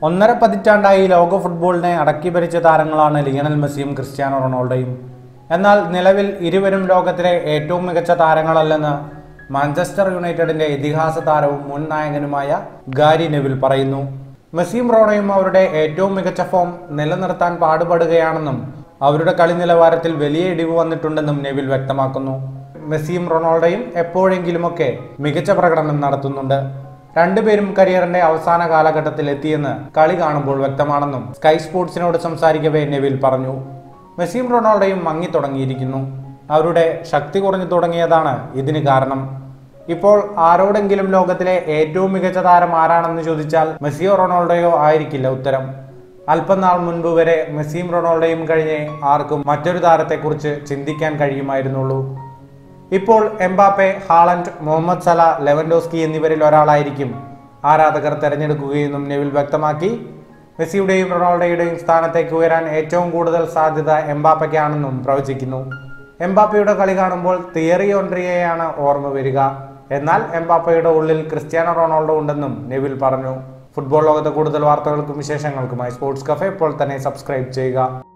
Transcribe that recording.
ഒന്നര പതിറ്റാണ്ടായി ലോക ഫുട്ബോളിനെ അടക്കി ഭരിച്ച താരങ്ങളാണ് ലിയണൽ മെസ്സിയും ക്രിസ്ത്യാനോ റൊണാൾഡോയും എന്നാൽ നിലവിൽ ഇരുവരും ലോകത്തിലെ ഏറ്റവും മികച്ച താരങ്ങളല്ലെന്ന് മാഞ്ചസ്റ്റർ യുണൈറ്റഡിന്റെ ഇതിഹാസ താരവും മുൻ നായകനുമായ ഗാരി നെവിൽ പറയുന്നു മെസ്സിയും റോണയും അവരുടെ ഏറ്റവും മികച്ച ഫോം നിലനിർത്താൻ പാടുപെടുകയാണെന്നും അവരുടെ കളി നിലവാരത്തിൽ വലിയ ഇടിവ് വന്നിട്ടുണ്ടെന്നും നെവിൽ വ്യക്തമാക്കുന്നു മെസ്സിയും റൊണാൾഡോയും എപ്പോഴെങ്കിലുമൊക്കെ മികച്ച പ്രകടനം നടത്തുന്നുണ്ട് രണ്ടുപേരും കരിയറിന്റെ അവസാന കാലഘട്ടത്തിൽ എത്തിയെന്ന് കളി കാണുമ്പോൾ വ്യക്തമാണെന്നും സ്കൈ സ്പോർട്സിനോട് സംസാരിക്കവേ നെവിൽ പറഞ്ഞു മെസ്സിയും റൊണാൾഡോയും മങ്ങി തുടങ്ങിയിരിക്കുന്നു അവരുടെ ശക്തി കുറഞ്ഞു തുടങ്ങിയതാണ് ഇതിന് കാരണം ഇപ്പോൾ ആരോടെങ്കിലും ലോകത്തിലെ ഏറ്റവും മികച്ച താരം ആരാണെന്ന് ചോദിച്ചാൽ മെസ്സിയോ റൊണാൾഡോയോ ആയിരിക്കില്ല ഉത്തരം അല്പനാൾ മുൻപ് വരെ മെസ്സിയും റൊണാൾഡോയും കഴിഞ്ഞേ ആർക്കും മറ്റൊരു താരത്തെക്കുറിച്ച് ചിന്തിക്കാൻ കഴിയുമായിരുന്നുള്ളൂ ഇപ്പോൾ Mbappe Haaland Mohamed Salah Lewandowski എന്നിവരിൽ ഒരാളായിരിക്കും ആരാധകർ തെരഞ്ഞെടുക്കുകയെന്നും നെവിൽ വ്യക്തമാക്കി മെസ്സിയുടെയും റൊണാൾഡോയുടെയും സ്ഥാനത്തേക്ക് ഉയരാൻ ഏറ്റവും കൂടുതൽ സാധ്യത എംബാപ്പയ്ക്കാണെന്നും പ്രവചിക്കുന്നു എംബാപ്പയുടെ കളി കാണുമ്പോൾ തിയറി ഓൺട്രിയയാണ് ഓർമ്മ വരിക എന്നാൽ എംബാപ്പയുടെ ഉള്ളിൽ ക്രിസ്ത്യാനോ റൊണാൾഡോ ഉണ്ടെന്നും നെവിൽ പറഞ്ഞു ഫുട്ബോൾ ലോകത്തെ കൂടുതൽ വാർത്തകൾക്കും വിശേഷങ്ങൾക്കുമായി സ്പോർട്സ് കഫേ ഇപ്പോൾ തന്നെ സബ്സ്ക്രൈബ് ചെയ്യുക